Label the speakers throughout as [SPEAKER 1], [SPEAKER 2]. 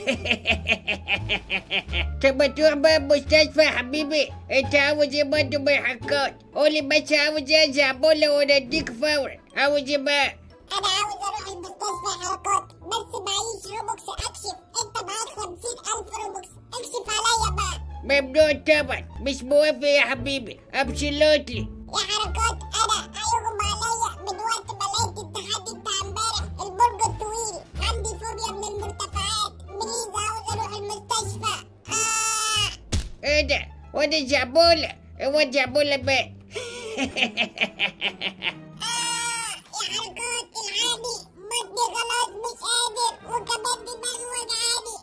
[SPEAKER 1] طب ما تروح بقى المستشفى يا حبيبي انت عاوز ايه برضه من الحركات قولي بس عاوز ايه زعبولة وانا اديك فورا عاوز ايه بقى
[SPEAKER 2] انا عاوز اروح المستشفى حركات بس معيش روبوكس اكشف انت معاك خمسين الف روبوكس اكشف عليا بقى
[SPEAKER 1] ممنوع طبعا مش موافق يا حبيبي ابسولوتلي
[SPEAKER 2] يا حركات انا هيغمى عليا من وقت ما لقيت التحدي بتاع امبارح البرج الطويل عندي فوبيا من المرتفعات بليز عاوز اروح المستشفى آه.
[SPEAKER 1] ايه ده وانا زعبولة هو زعبولة بقى
[SPEAKER 2] آه. يا حركات العادي بطني خلاص مش قادر وكمان دماغي وجعاني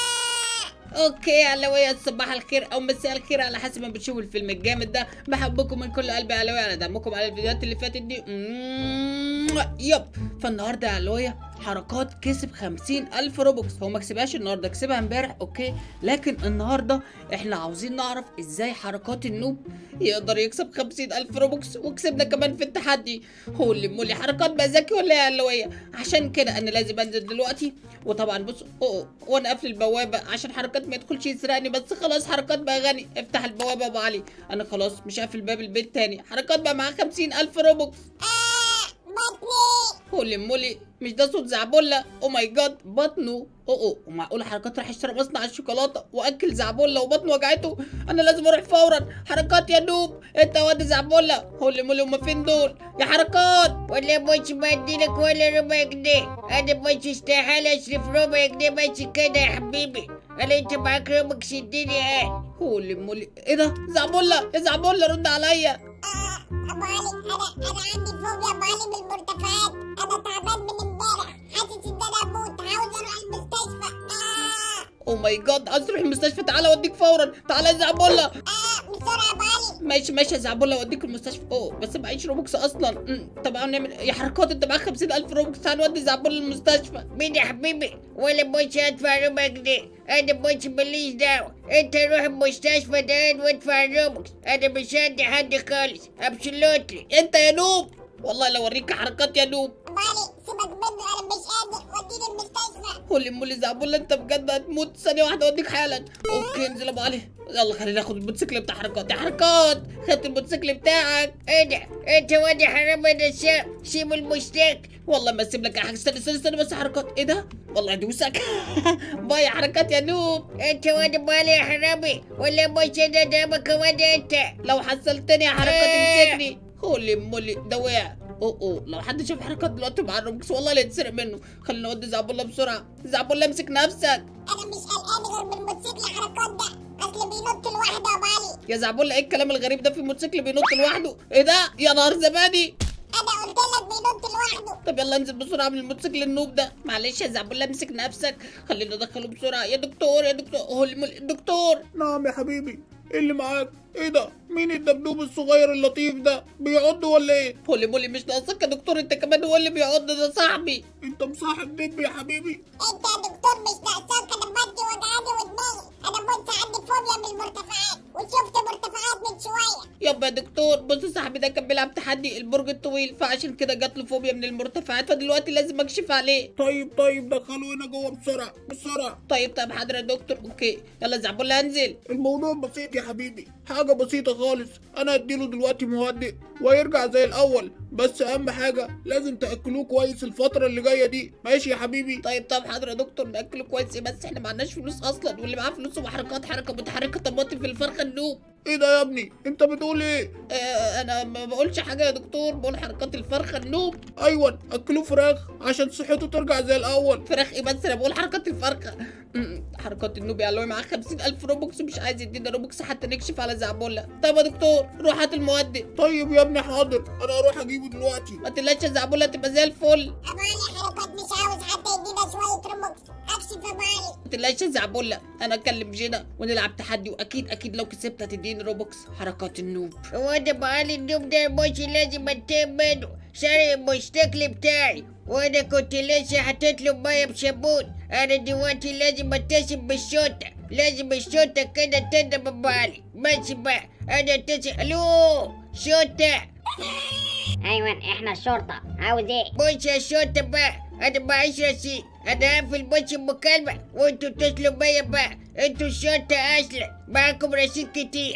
[SPEAKER 2] آه.
[SPEAKER 3] اوكي علوية صباح الخير او مساء الخير على حسب ما بتشوفوا الفيلم الجامد ده بحبكم من كل قلبي يا علوية على دعمكم على الفيديوهات اللي فاتت دي مم، يب فالنهارده يا علوية حركات كسب خمسين ألف روبوكس هو ما كسبهاش النهارده كسبها امبارح اوكي لكن النهارده احنا عاوزين نعرف ازاي حركات النوب يقدر يكسب خمسين ألف روبوكس وكسبنا كمان في التحدي هو اللي مولي حركات بقى ذكي ولا ايه يا علوية عشان كده انا لازم انزل دلوقتي وطبعا بص أوه. وانا قافل البوابه عشان حركات ما يدخلش يسرقني بس خلاص حركات بقى غني افتح البوابه يا ابو علي انا خلاص مش قافل باب البيت تاني حركات بقى معاه خمسين الف روبوكس
[SPEAKER 2] آه. بطني
[SPEAKER 3] هولي مولي مش ده صوت زعبولة او ماي جاد بطنه اوه اوه ومعقول حركات راح يشتري مصنع الشوكولاته واكل زعبولة وبطنه وجعته انا لازم اروح فورا حركات يا نوب انت يا واد زعبولة هولي مولي هما فين دول يا حركات
[SPEAKER 1] ولا مش بديلك ولا ربع جنيه انا مش استحالة اصرف ربع جنيه بس كده يا حبيبي انا انت معاك ربك اديني ايه
[SPEAKER 3] هولي مولي ايه ده زعبولة يا زعبولة رد عليا
[SPEAKER 2] آه. ابو علي انا انا عندي فوبيا ابو علي من المرتفعات انا تعبان من امبارح حاسس ان انا اموت عاوز اروح المستشفى آه.
[SPEAKER 3] او ماي جاد عايز تروح المستشفى تعالى اوديك فورا تعالى يا زعبولة
[SPEAKER 2] آه. بسرعه ابو علي
[SPEAKER 3] ماشي ماشي يا زعبولة اوديك المستشفى اوه بس معيش روبوكس اصلا أمم، طب هنعمل يا حركات انت معاك 50000 روبوكس تعال نودي زعبولة المستشفى
[SPEAKER 1] مين يا حبيبي ولا مش هدفع ربع جنيه انا مش ماليش دعوة انت روح المستشفى ده وادفع الروبكس انا مش هدي حد خالص ابسولوتلي
[SPEAKER 3] انت يا نوب والله لو اوريك حركات يا نوب
[SPEAKER 2] ابو علي سيبك منه انا مش قادر وديني المستشفى
[SPEAKER 3] قولي مولي زعبولة انت بجد هتموت ثانية واحدة اوديك حالا اوكي انزل يا ابو علي يلا خلينا ناخد الموتوسيكل بتاع حركات يا حركات خدت الموتوسيكل بتاعك
[SPEAKER 1] ايه ده انت وادي حرام انا الشام سيب المشتاق
[SPEAKER 3] والله ما اسيب لك اي حاجة استنى استنى استنى بس يا حركات ايه ده والله ادوسك باي يا حركات يا نوب
[SPEAKER 1] انت وادي بالي يا حرامي ولا مش انا دامك وادي انت
[SPEAKER 3] لو حصلتني يا حركات
[SPEAKER 1] إيه.
[SPEAKER 3] امسكني قولي مولي ده وقع اوه اوه لو حد شاف حركات دلوقتي مع الروبكس والله لا يتسرق منه خلينا نودي زعبولة بسرعة زعبولة امسك نفسك
[SPEAKER 2] انا مش قلقان غير من الموتوسيكل حركات ده اصل بينط لوحده يا ابو علي
[SPEAKER 3] يا زعبولة ايه الكلام الغريب ده في موتوسيكل بينط لوحده ايه ده يا نهار زبادي
[SPEAKER 2] انا قلت لك بينط لوحده
[SPEAKER 3] طب يلا انزل بسرعه من الموتوسيكل النوب ده معلش يا زعبولة امسك نفسك خلينا ندخله بسرعه يا دكتور يا دكتور هو الم- الدكتور
[SPEAKER 4] نعم يا حبيبي ايه اللي معاك ايه ده مين الدبدوب الصغير اللطيف ده بيعض ولا ايه
[SPEAKER 3] هولي مولي مش ناقصك يا دكتور انت كمان هو اللي بيعض ده صاحبي
[SPEAKER 4] انت مصاحب دب يا حبيبي
[SPEAKER 2] انت يا دكتور مش ناقصاك انا بطني وجعاني ودماغي انا بص عندي فوبيا من المرتفعات وشفت مرتفعات من شويه
[SPEAKER 3] يابا يا دكتور بص صاحبي ده كان بيلعب تحدي البرج الطويل فعشان كده جات له فوبيا من المرتفعات فدلوقتي لازم اكشف عليه
[SPEAKER 4] طيب طيب دخلوا هنا جوه بسرعه بسرعه
[SPEAKER 3] طيب طب حاضر يا دكتور اوكي يلا زعبولة انزل
[SPEAKER 4] الموضوع بسيط يا حبيبي حاجة بسيطة خالص أنا أديله دلوقتي مهدئ ويرجع زي الأول بس أهم حاجة لازم تأكلوه كويس الفترة اللي جاية دي ماشي يا حبيبي
[SPEAKER 3] طيب طب حاضر يا دكتور ناكله كويس إيه بس احنا معناش فلوس اصلا واللي معاه فلوس وحركات حركه متحركه طماطم في الفرخه النوب
[SPEAKER 4] إيه ده يا ابني أنت بتقول إيه
[SPEAKER 3] آه انا ما بقولش حاجه يا دكتور بقول حركات الفرخه النوب
[SPEAKER 4] أيوة أكلوه فراخ عشان صحته ترجع زي الأول
[SPEAKER 3] فراخ ايه بس انا بقول حركات الفرخه أمم، حركات النوب يا علوي معاه 50000 روبوكس ومش عايز يدينا روبوكس حتى نكشف على زعبولة طيب يا دكتور روح هات المهدئ
[SPEAKER 4] طيب يا ابني حاضر أنا هروح أجيبه دلوقتي
[SPEAKER 3] ما تقلقش يا زعبولة تبقى زي الفل
[SPEAKER 2] ابو علي حركات مش عاوز حتى يدينا شويه ريموكس اكشف يا ابو علي
[SPEAKER 3] ما تقلقش يا زعبولة انا اكلم جينا ونلعب تحدي واكيد اكيد لو كسبت هتديني روبوكس حركات النوب
[SPEAKER 1] وانا بالي النوم ده مش لازم انتهي منه سرق المشتكل بتاعي وانا كنت لسه هتطلب ميه بصابون انا دلوقتي لازم اتصل بالشرطة لازم الشرطة كده تندم بالي ماشي بقى انا اتصل الو شرطة
[SPEAKER 5] ايوه احنا الشرطة عاوز ايه
[SPEAKER 1] بص يا شرطة بقى انا معيش رصيد انا هقفل بوش المكالمة وانتوا اتصلوا بيا بقى انتوا الشرطة اصلا معاكم رصيد كتير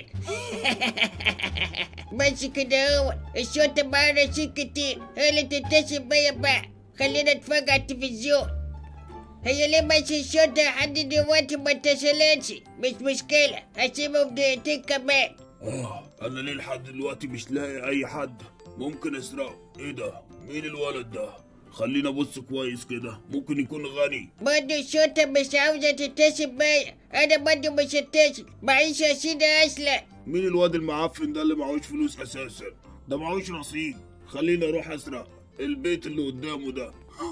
[SPEAKER 1] بس كده هو الشرطة معاها رصيد كتير هي اللي تتصل بيا بقى خلينا نتفرج على التلفزيون هي ليه ماشي الشرطة لحد دلوقتي ما اتصلتش مش مشكلة هسيبهم دقيقتين كمان
[SPEAKER 5] آه أنا ليه لحد دلوقتي مش لاقي أي حد ممكن أسرقه إيه ده؟ مين الولد ده؟ خلينا أبص كويس كده ممكن يكون غني
[SPEAKER 1] برضه الشرطة مش عاوزة تتصل بيا أنا برضه مش هتصل معيش رصيد أصلا
[SPEAKER 5] مين الواد المعفن ده اللي معهوش فلوس أساسا؟ ده معهوش رصيد خليني أروح أسرق البيت اللي قدامه ده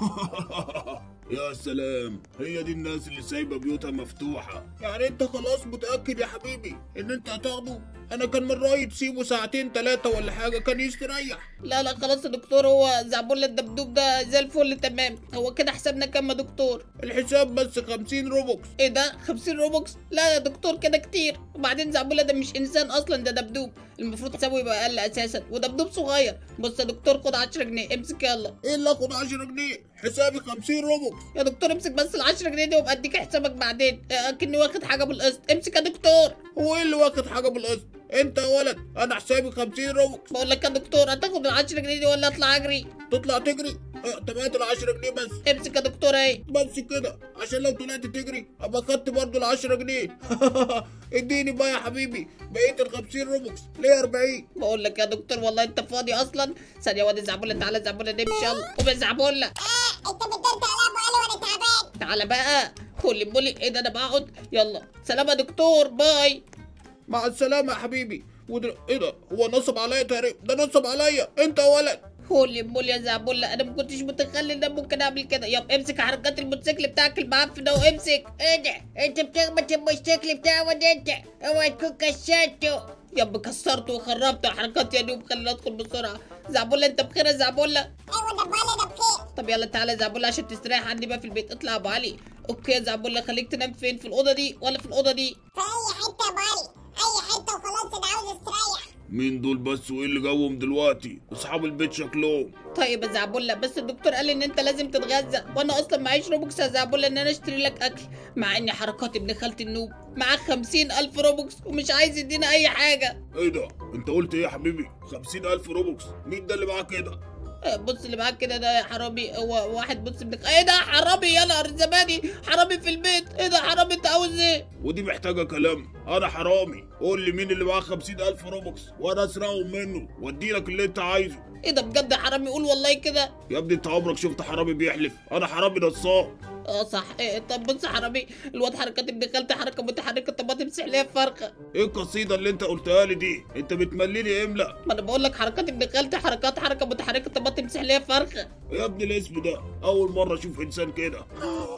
[SPEAKER 5] يا سلام هي دي الناس اللي سايبة بيوتها مفتوحة
[SPEAKER 4] يعني انت خلاص متأكد يا حبيبي ان انت هتاخده انا كان من رأيي تسيبه ساعتين تلاتة ولا حاجة كان يستريح
[SPEAKER 3] لا لا خلاص يا دكتور هو زعبول الدبدوب ده زي الفل تمام هو كده حسابنا كام يا دكتور
[SPEAKER 4] الحساب بس خمسين روبوكس
[SPEAKER 3] ايه ده 50 روبوكس لا يا دكتور كده كتير وبعدين زعبولة ده مش انسان اصلا ده دبدوب المفروض حسابه يبقى اقل اساسا ودبدوب صغير بص يا دكتور خد 10 جنيه امسك يلا
[SPEAKER 4] ايه اللي اخد عشرة جنيه حسابي خمسين روبوكس
[SPEAKER 3] يا دكتور امسك بس ال 10 جنيه دي وابقى اديك حسابك بعدين آه، اكني واخد حاجه بالقسط امسك يا دكتور
[SPEAKER 4] هو ايه اللي واخد حاجة بالقسط انت يا ولد انا حسابي خمسين روبوكس
[SPEAKER 3] بقول لك يا دكتور هتاخد ال 10 جنيه دي ولا اطلع اجري
[SPEAKER 4] تطلع تجري اه طب هات العشرة جنيه بس
[SPEAKER 3] امسك يا دكتور اهي
[SPEAKER 4] بس كده عشان لو طلعت تجري ابقى خدت برضه العشرة جنيه اديني بقى يا حبيبي بقيت الخمسين روبوكس ليه اربعين
[SPEAKER 3] بقول لك يا دكتور والله انت فاضي اصلا ثانيه وادي زعبولة تعالى زعبولة نمشي يلا قوم يا زعبولة
[SPEAKER 2] اه انت بتدور على ابو علي وانا تعبان
[SPEAKER 3] تعالى بقى خلي بولي ايه ده انا بقعد يلا سلام يا دكتور باي
[SPEAKER 4] مع السلامة يا حبيبي ودل... ايه ده هو نصب عليا تقريبا ده نصب عليا انت يا ولد
[SPEAKER 3] خلي بولي يا زعبولة انا ما كنتش متخيل ان انا ممكن اعمل كده يب امسك حركات الموتوسيكل بتاعك المعفن ده وامسك
[SPEAKER 1] ايه ده انت بتخبط الموتوسيكل بتاعه ولا انت اوعى تكون كسرته
[SPEAKER 3] يب كسرته وخربته حركات يا نوب خليني ادخل بسرعه زعبولة انت بخير يا زعبولة
[SPEAKER 2] ايوه ده ابو علي ده بخير
[SPEAKER 3] طب يلا تعالى يا زعبولة عشان تستريح عندي بقى في البيت اطلع يا ابو علي اوكي يا زعبولة خليك تنام فين في الاوضه دي ولا في الاوضه دي
[SPEAKER 2] في اي حته يا ابو علي اي حته وخلاص انا عاوز استريح
[SPEAKER 5] مين دول بس وايه اللي جوهم دلوقتي اصحاب البيت شكلهم
[SPEAKER 3] طيب يا زعبولة بس الدكتور قال ان انت لازم تتغذى وانا اصلا معيش روبوكس يا زعبولة ان انا اشتري لك اكل مع اني حركات ابن خالتي النوب معاه خمسين الف روبوكس ومش عايز يدينا اي حاجة
[SPEAKER 5] ايه ده انت قلت ايه يا حبيبي خمسين الف روبوكس مين ده اللي معاه كده
[SPEAKER 3] آه، بص اللي معاك كده ده يا حرامي هو واحد بص ابن ايه ده حرامي يا نهار زبادي حرامي في البيت ايه ده حرامي انت عاوز ايه
[SPEAKER 5] ودي محتاجة كلام أنا حرامي قول لي مين اللي معاه خمسين ألف روبوكس وأنا أسرقهم منه وأدي لك اللي أنت عايزه
[SPEAKER 3] ايه ده بجد يا حرامي قول والله كده
[SPEAKER 5] يا ابني أنت عمرك شفت حرامي بيحلف أنا حرامي نصاب
[SPEAKER 3] اه صح إيه طب بص يا حرامي الواد حركات ابن خالتي حركة متحركة طب ما تمسح ليها فرخة
[SPEAKER 5] إيه القصيدة اللي أنت قلتها لي دي أنت بتمليني إملا
[SPEAKER 3] ما انا بقول لك حركات ابن خالتي حركات حركة متحركة طب ما تمسح ليها فرخة
[SPEAKER 5] يا ابني الاسم ده أول مرة أشوف إنسان كده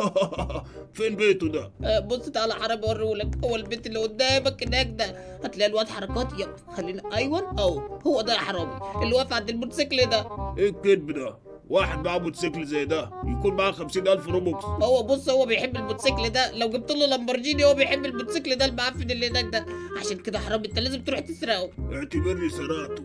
[SPEAKER 5] فين بيته ده
[SPEAKER 3] آه، بص تعالى حرامي اوريهولك هو البيت اللي قدامك هناك ده هتلاقي الواد حركات يب خلينا ايوه او هو ده يا حرامي اللي واقف عند الموتوسيكل ده
[SPEAKER 5] إيه الكذب ده واحد معاه موتوسيكل زي ده يكون معاه خمسين ألف روبوكس
[SPEAKER 3] ما هو بص هو بيحب الموتوسيكل ده لو جبت له لامبورجيني هو بيحب الموتوسيكل ده المعفن اللي هناك ده عشان كده حرامي انت لازم تروح تسرقه
[SPEAKER 5] اعتبرني سرقته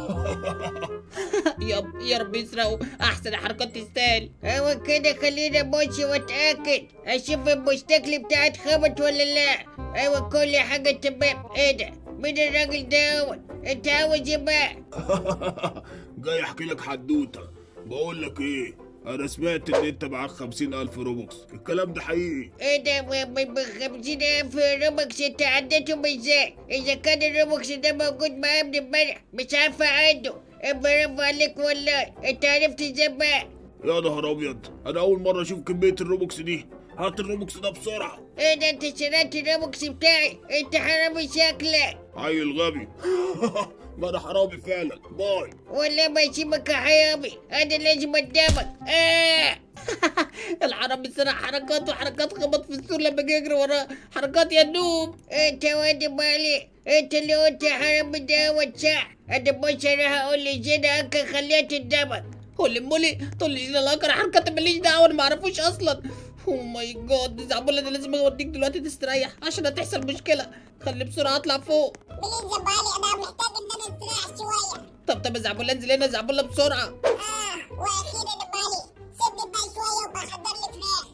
[SPEAKER 3] يب يا رب يسرقه احسن حركات تستاهل
[SPEAKER 1] هو كده خلينا امشي واتاكد اشوف الموتوسيكل بتاعي اتخبط ولا لا ايوه كل حاجه تمام ايه ده مين الراجل ده هو انت عاوز ايه بقى
[SPEAKER 5] جاي أحكي لك حدوتة بقول لك إيه أنا سمعت إن أنت معاك خمسين ألف روبوكس الكلام ده حقيقي
[SPEAKER 1] ايه ده ب خمسين الف روبوكس انت عديتهم ازاي اذا كان الروبوكس ده موجود معايا من امبارح مش عارفه عنده برافو عليك والله انت عرفت ازاي بقى
[SPEAKER 5] يا نهار ابيض انا اول مره اشوف كميه الروبوكس دي هات الروبوكس ده بسرعه
[SPEAKER 1] ايه ده انت سرقت الروبوكس بتاعي انت حرامي شكلك
[SPEAKER 5] عيل غبي ما انا حرامي فعلا باي
[SPEAKER 1] ولا ما يسيبك يا حرامي انا لازم قدامك اه
[SPEAKER 3] الحرامي سرق حركات وحركات خبط في السور لما جه يجري وراه حركات يا نوب
[SPEAKER 1] انت واد بالي انت اللي قلت يا حرامي ده هو صح انا بص انا هقول لي زينة انك خليت قدامك
[SPEAKER 3] هولي مولي طلي لي الاكر حركات ماليش دعوه انا ما اعرفوش اصلا او ماي جاد زعبولة انا لازم اوديك دلوقتي تستريح عشان هتحصل مشكله خلي بسرعه اطلع فوق
[SPEAKER 2] بليز يا ابو علي انا محتاج ان انا استريح شويه
[SPEAKER 3] طب طب يا زعبولة انزل هنا يا زعبولة بسرعه
[SPEAKER 2] اه واخيرا يا ابو علي سيبني بقى شويه وبحضر لي فراخ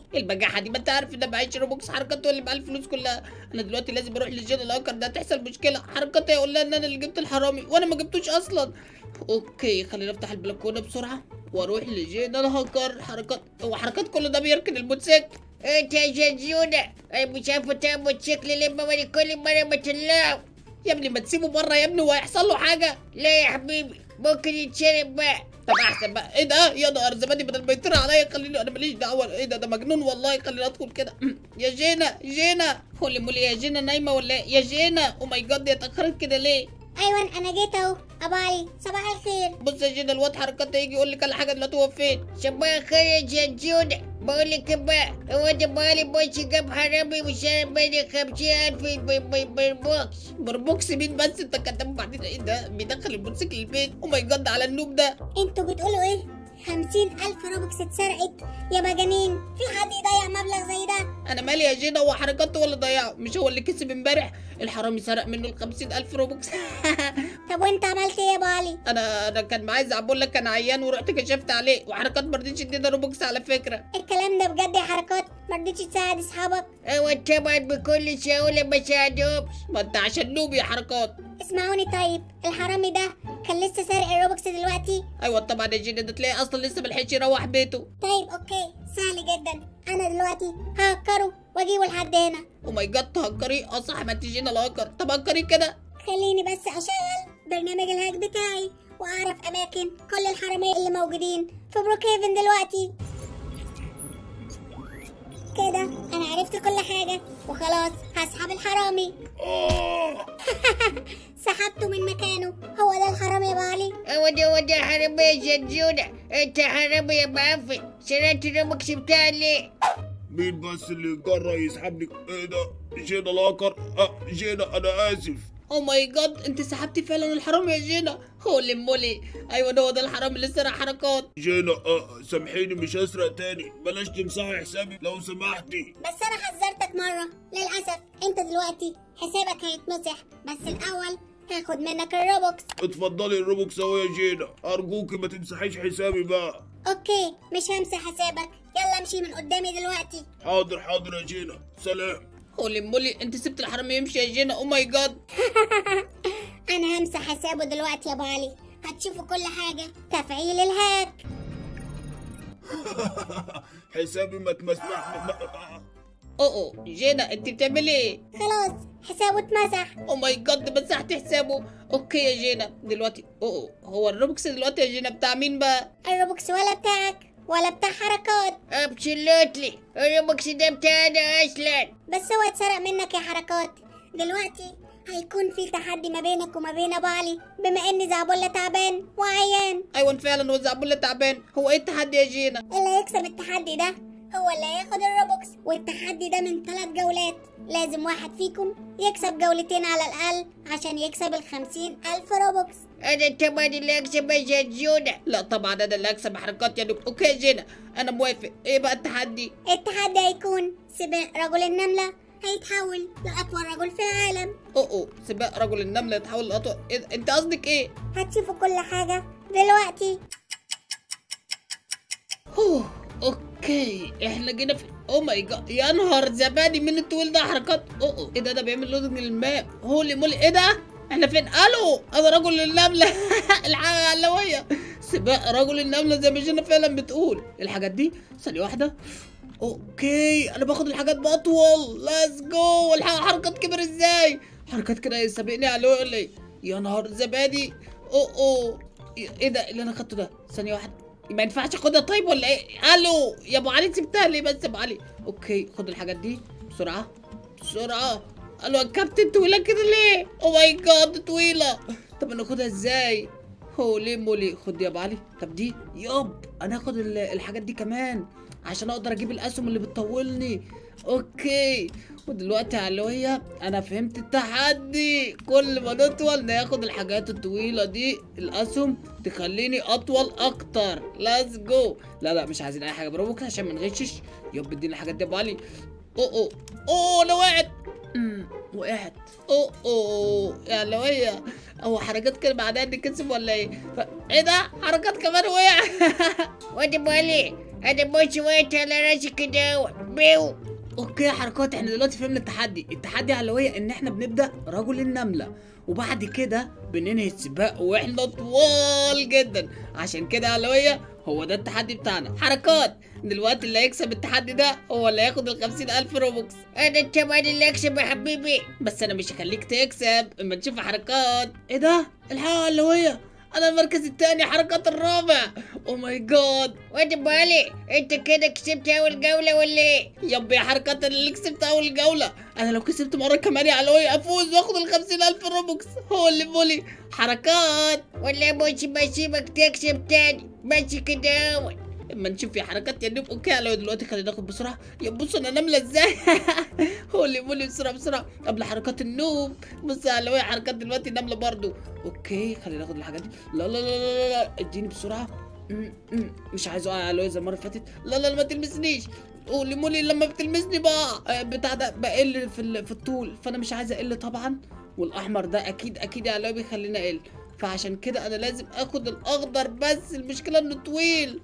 [SPEAKER 3] ايه البجاحه دي ما انت عارف ان معيش روبوكس حركات هو اللي معاه الفلوس كلها انا دلوقتي لازم اروح لجين الاكر ده تحصل مشكله حركات هيقول لها ان انا اللي جبت الحرامي وانا ما جبتوش اصلا اوكي خلينا نفتح البلكونه بسرعه واروح لجين الهكر حركات هو حركات كله ده بيركن الموتوسيكل
[SPEAKER 1] انت يا جنزونة انا مش عارفة تعمل موتوسيكل لما ولي كل مرة ما تطلعه
[SPEAKER 3] يا ابني ما تسيبه بره يا ابني وهيحصل له حاجه
[SPEAKER 1] لا يا حبيبي ممكن يتشرب بقى
[SPEAKER 3] طب احسن بقى ايه ده يا نهار زبادي بدل ما يطير عليا خليني انا ماليش دعوه ايه ده ده مجنون والله خليني ادخل كده يا جينا جينا هولي مولي يا جينا نايمه ولا ايه يا جينا او ماي جاد يا اتاخرت كده ليه
[SPEAKER 2] ايوه انا جيت اهو ابو علي صباح الخير
[SPEAKER 3] بص يا جينا الواد حركات هيجي يقول لك على حاجه دلوقتي هو فين
[SPEAKER 1] صباح الخير يا جنزونة بقول لك بقى هو ده بالي بوش جاب حرامي وشرب مني خمسين ألف بالبوكس
[SPEAKER 3] بربوكس مين بس انت كتب بعدين ايه ده بيدخل الموتوسيكل البيت او ماي جاد على النوب ده
[SPEAKER 2] انتوا بتقولوا ايه خمسين ألف روبكس اتسرقت يا مجانين في حد يضيع مبلغ زي ده
[SPEAKER 3] انا مالي يا جينا هو حركات هو اللي ضيعه مش هو اللي كسب امبارح الحرامي سرق منه ال 50000 روبوكس
[SPEAKER 2] طب وانت عملت ايه يا ابو علي
[SPEAKER 3] انا انا كان معايا زعبول لك كان عيان ورحت كشفت عليه وحركات ما رضيتش تدينا روبوكس على فكره
[SPEAKER 2] الكلام ده بجد يا حركات مرضيتش تساعد اصحابك
[SPEAKER 1] هو طبعا بكل سهولة ما ساعدهمش
[SPEAKER 3] ما انت عشان نوب يا حركات
[SPEAKER 2] اسمعوني طيب الحرامي ده كان لسه سارق الروبكس دلوقتي
[SPEAKER 3] ايوه طبعا يا جينا ده تلاقي اصلا لسه ملحقش يروح بيته
[SPEAKER 2] طيب اوكي سهل جدا انا دلوقتي ههكره واجيبه لحد هنا
[SPEAKER 3] او ماي جاد تهكري اه صح ما انت جينا الهكر طب هكري كده
[SPEAKER 2] خليني بس اشغل برنامج الهاك بتاعي واعرف اماكن كل الحرامية اللي موجودين في بروك هيفن دلوقتي كده انا عرفت كل حاجة وخلاص هسحب الحرامي
[SPEAKER 5] آه
[SPEAKER 2] سحبته من مكانه هو ده الحرامي يا أبو علي
[SPEAKER 1] هو ده هو ده حرامي يا جنزونة انت حرامي يا معفن سرقت الروبوكس بتاعي ليه؟
[SPEAKER 5] مين بس اللي جرى يسحبني ايه ده جينا لاكر آه جينا انا اسف
[SPEAKER 3] او ماي جاد انت سحبتي فعلا الحرامي يا جينا هولي مولي ايوه ده هو ده الحرامي اللي سرق حركات
[SPEAKER 5] جينا آه سامحيني مش هسرق تاني بلاش تمسحي حسابي لو سمحتي
[SPEAKER 2] بس انا حذرتك مرة للأسف انت دلوقتي حسابك هيتمسح بس الأول هاخد منك الروبوكس
[SPEAKER 5] اتفضلي الروبوكس اهو يا جينا ارجوكي ما تمسحيش حسابي بقى
[SPEAKER 2] اوكي مش همسح حسابك يلا امشي من قدامي دلوقتي
[SPEAKER 5] حاضر حاضر يا جينا سلام
[SPEAKER 3] هولي مولي انت سبت الحرامي يمشي يا جينا او ماي جاد
[SPEAKER 2] انا همسح حسابه دلوقتي يا ابو علي هتشوفوا كل حاجة تفعيل الهاك
[SPEAKER 5] حسابي ما تمسح ما-
[SPEAKER 3] او او جينا انت بتعملي ايه
[SPEAKER 2] خلاص حسابه اتمسح
[SPEAKER 3] او ماي جاد مسحت حسابه اوكي يا جينا دلوقتي او هو الروبكس دلوقتي يا جينا بتاع مين بقى
[SPEAKER 2] الروبوكس ولا بتاعك ولا بتاع حركات
[SPEAKER 1] ابسولوتلي الروبوكس ده بتاعنا اصلا
[SPEAKER 2] بس هو اتسرق منك يا حركات دلوقتي هيكون في تحدي ما بينك وما بين ابو علي بما ان زعبولة تعبان وعيان
[SPEAKER 3] ايوه فعلا هو زعبولة تعبان هو ايه التحدي يا جينا
[SPEAKER 2] اللي هيكسب التحدي ده هو اللي هياخد الروبوكس والتحدي ده من ثلاث جولات لازم واحد فيكم يكسب جولتين على الأقل عشان يكسب الخمسين ألف روبوكس
[SPEAKER 1] انا طبعا اللي اكسب يا جنزونة
[SPEAKER 3] لا طبعا انا اللي هكسب حركات يا نوب اوكي يا جينا انا موافق ايه بقى التحدي
[SPEAKER 2] التحدي هيكون سباق رجل النملة هيتحول لأطول رجل في العالم
[SPEAKER 3] او او سباق رجل النمله يتحول لاطول إيه ده؟ انت قصدك ايه
[SPEAKER 2] هتشوفوا كل حاجة دلوقتي
[SPEAKER 3] اوه اوكي احنا جينا في او ماي جاد يا نهار زبادي من الطويل ده حركات او او ايه ده ده بيعمل لودنج للماب هولي مولي ايه ده احنا فين الو انا رجل النمله العلويه سباق رجل النمله زي ما جينا فعلا بتقول الحاجات دي ثانيه واحده اوكي انا باخد الحاجات باطول ليتس جو الحركات كبر ازاي حركات كده يسابقني على ولا إيه؟ يا نهار زبادي او او ايه ده اللي انا خدته ده ثانيه واحده ما ينفعش اخدها طيب ولا ايه الو يا ابو علي سبتها ليه بس يا ابو علي اوكي خد الحاجات دي بسرعه بسرعه الو يا كابتن طويله كده ليه او ماي جاد طويله طب انا اخدها ازاي هولي مولي خد دي يا ابو علي طب دي ياب انا هاخد ال- الحاجات دي كمان عشان اقدر اجيب الاسهم اللي بتطولني اوكي ودلوقتي يا علوية انا فهمت التحدي كل ما نطول ناخد الحاجات الطويلة دي الاسهم تخليني اطول اكتر ليتس جو لا لا مش عايزين اي حاجة بروبوكس عشان ما نغشش يب اديني الحاجات دي يا ابو علي اوه اوه اوه انا وقعت أمم، وقعت اوه اوه يا علوية هو حركات كده معناها اني كسب ولا ايه ف... ايه ده حركات كمان وقع
[SPEAKER 1] واد بالي انا مش وقت على راسي كده بيو
[SPEAKER 3] اوكي يا حركات احنا دلوقتي فهمنا التحدي التحدي علوية ان احنا بنبدا رجل النمله وبعد كده بننهي السباق واحنا طوال جدا عشان كده يا علوية هو ده التحدي بتاعنا حركات دلوقتي اللي هيكسب التحدي ده هو اللي هياخد ال ألف روبوكس
[SPEAKER 1] انا طبعا اللي اكسب يا حبيبي
[SPEAKER 3] بس انا مش هخليك تكسب اما تشوف حركات ايه ده الحقيقة علوية انا المركز التاني حركات الرابع او ماي جاد
[SPEAKER 1] واد ابو علي انت كده كسبت اول جولة ولا ايه؟
[SPEAKER 3] يب يا حركات اللي كسبت اول جولة انا لو كسبت مرة كمان يا علوية افوز واخد ال ألف روبوكس هو اللي بولي حركات
[SPEAKER 1] ولا مش بسيبك تكسب تاني بس كده اول
[SPEAKER 3] اما نشوف في حركات يا نوب اوكي على دلوقتي خلينا ناخد بسرعه يا بص انا نمله ازاي هو اللي بيقول لي بسرعه بسرعه قبل حركات النوب بص على وهي حركات دلوقتي نمله برضو اوكي خلينا ناخد الحاجات دي لا لا لا لا لا, لا. اديني بسرعه م- م. مش عايز اقع على زي المره اللي فاتت لا لا لا ما تلمسنيش قولي مولي لما بتلمسني بقى آه، بتاع ده بقل في ال- في الطول فانا مش عايز اقل طبعا والاحمر ده اكيد اكيد يا علوي بيخليني اقل فعشان كده انا لازم اخد الاخضر بس المشكله انه طويل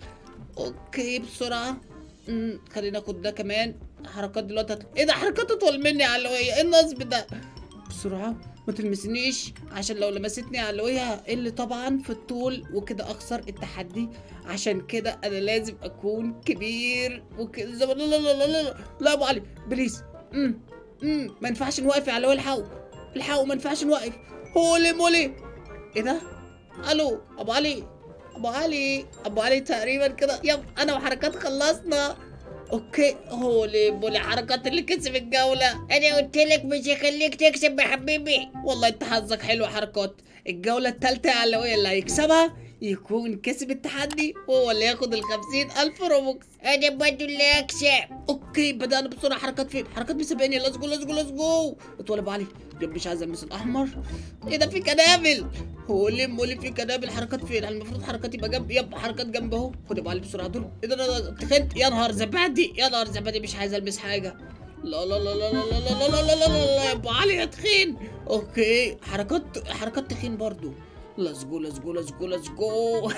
[SPEAKER 3] اوكي بسرعه امم خلينا ناخد ده كمان حركات دلوقتي هت... ايه ده حركات اطول مني يا علوية ايه النصب ده بسرعه ما تلمسنيش عشان لو لمستني يا علوية هقل طبعا في الطول وكده اخسر التحدي عشان كده انا لازم اكون كبير وكده زي ما- لا لا لا لا لا لا لا يا ابو علي بليز امم امم ما ينفعش نوقف يا علوية الحقوا الحقوا ما ينفعش نوقف هولي مولي ايه ده الو ابو علي ابو علي ابو علي تقريبا كده يب انا وحركات خلصنا اوكي هولي بولي حركات اللي كسب الجولة
[SPEAKER 1] انا قلت لك مش هخليك تكسب يا حبيبي
[SPEAKER 3] والله انت حظك حلو يا حركات الجولة التالتة يا علوية اللي هيكسبها يكون كسب التحدي وهو اللي ياخد ال ألف روبوكس
[SPEAKER 1] انا برضه اللي اكسب
[SPEAKER 3] اوكي بدأنا بسرعة حركات فين حركات بيسابقني ليتس جو ليتس جو ليتس جو اتولى ابو علي يب مش عايز المس الاحمر ايه ده في كنابل هو ليه مولي في كنابل حركات فين المفروض حركات يبقى جنب يب حركات جنب اهو خد ابو علي بسرعة دول ايه ده انا تخنت يا نهار زبادي يا نهار زبادي مش عايز البس حاجة لا لا لا لا لا لا لا لا لا لا لا يا ابو علي يا تخين اوكي حركات حركات تخين برضو ليتس جو ليتس جو ليتس جو ليتس جو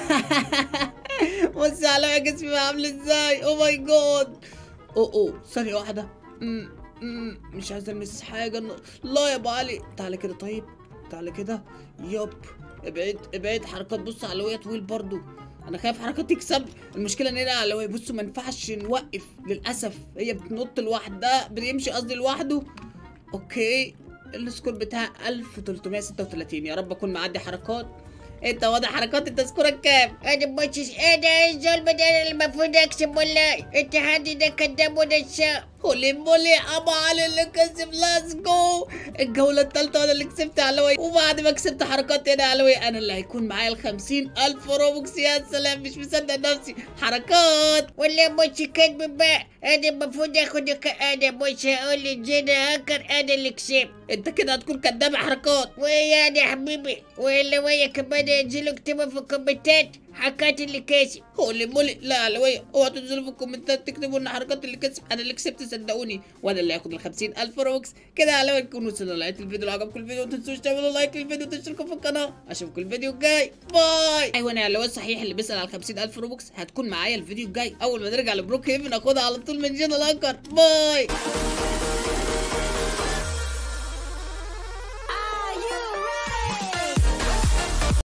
[SPEAKER 3] بص على جسمي عامل ازاي او ماي جاد اوه اوه ثانية واحدة أمم، أمم، مش عايز المس حاجة لا يا ابو علي تعالى كده طيب تعالى كده يب ابعد ابعد حركات بص علوية طويل برضو انا خايف حركات تكسب المشكله ان هنا علوية بصوا ما ينفعش نوقف للاسف هي بتنط لوحدها بيمشي قصدي لوحده اوكي السكور بتاعها 1336 يا رب اكون معدي حركات انت واضح حركات انت سكورك كام
[SPEAKER 1] انا مش انا الظلم ده انا المفروض اكسب والله التحدي ده كداب ونشاء
[SPEAKER 3] هولي مولي ابو علي اللي كسب ليتس جو الجوله الثالثه انا اللي كسبت علوي وبعد ما كسبت حركات هنا علوي انا اللي هيكون معايا ال الف روبوكس يا سلام مش مصدق نفسي حركات
[SPEAKER 1] ولا مش كدب بقى انا المفروض اخد ك- انا مش هقول لجينا هاكر انا اللي كسبت
[SPEAKER 3] انت كده هتكون كداب يا حركات
[SPEAKER 1] وايه يعني يا حبيبي ولا ويا كمان ينزلوا اكتبوا في الكومنتات حكات اللي كسب
[SPEAKER 3] هولي مولي لا علوية اوعوا تنزلوا في الكومنتات تكتبوا ان حركات اللي كسب انا اللي كسبت صدقوني وانا اللي هاخد ال الف روبوكس كده يا علوية تكونوا وصلنا لنهاية الفيديو لو عجبكم الفيديو ما تنسوش تعملوا لايك للفيديو وتشتركوا في القناة اشوفكم الفيديو الجاي باي ايوه انا يا علوية صحيح اللي بيسأل على ال الف روبوكس هتكون معايا الفيديو الجاي اول ما نرجع لبروك هيفن اخدها على طول من جنى الاكر باي